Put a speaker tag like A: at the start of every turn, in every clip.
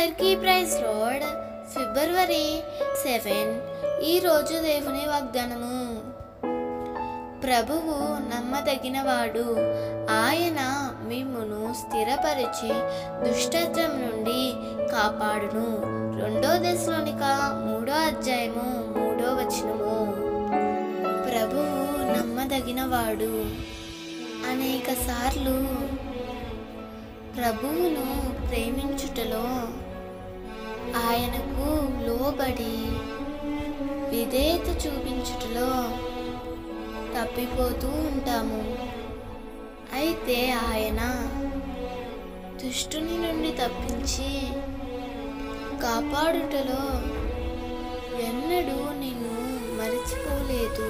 A: అందరికీ praise load ఫిబ్రవరి seven ఈరోజు దేవుని వాగ్దానము ప్రభువు నమ్మదగినవాడు ఆయన మిమ్మును స్థిరపరిచి దుష్టత్వం నుండి కాపాడును రెండో దశలోనిక మూడో అధ్యాయము మూడో వచనము ప్రభువు నమ్మదగినవాడు అనేక సార్లు ప్రభువును ప్రేమించుటలో ఆయనకు లోబడి విధేయత చూపించుటలో తప్పిపోతూ ఉంటాము అయితే ఆయన దుష్టుని నుండి తప్పించి కాపాడుటలో ఎన్నడూ నిన్ను మరిచిపోలేదు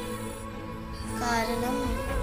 A: కారణం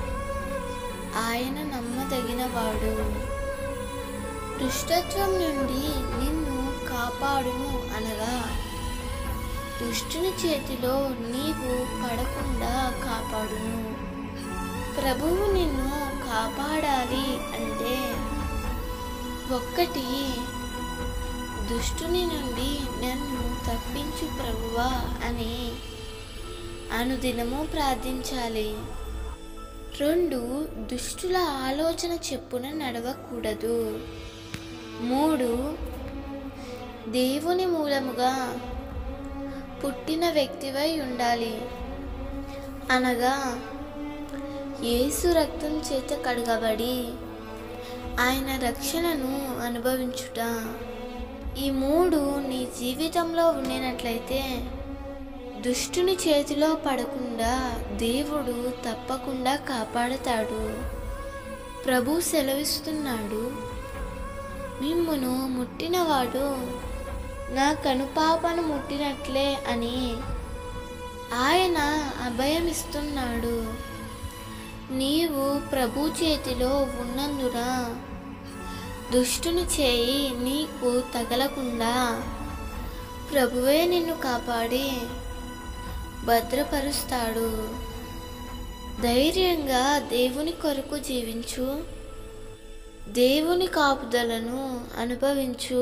A: ఆయన నమ్మదగినవాడు దుష్టత్వం నుండి నిన్ను కాపాడును అనగా దుష్టుని చేతిలో నీవు పడకుండా కాపాడును ప్రభువు నిన్ను కాపాడాలి అంటే ఒక్కటి దుష్టుని నుండి నన్ను తప్పించు ప్రభువా అని అనుదినము ప్రార్థించాలి రెండు దుష్టుల ఆలోచన చెప్పున నడవకూడదు మూడు దేవుని మూలముగా పుట్టిన వ్యక్తివై ఉండాలి అనగా యేసు రక్తం చేత కడగబడి ఆయన రక్షణను అనుభవించుట ఈ మూడు నీ జీవితంలో ఉండినట్లయితే దుష్టుని చేతిలో పడకుండా దేవుడు తప్పకుండా కాపాడతాడు ప్రభు సెలవిస్తున్నాడు మిమ్మును ముట్టినవాడు నా కనుపాపను ముట్టినట్లే అని ఆయన అభయమిస్తున్నాడు నీవు ప్రభు చేతిలో ఉన్నందున దుష్టుని చేయి నీకు తగలకుండా ప్రభువే నిన్ను కాపాడి భద్రపరుస్తాడు ధైర్యంగా దేవుని కొరకు జీవించు దేవుని కాపుదలను అనుభవించు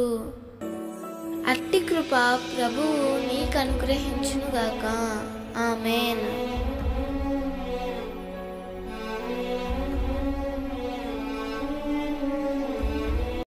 A: అట్టి కృప ప్రభువు నీకు అనుగ్రహించునుగాక ఆమెన్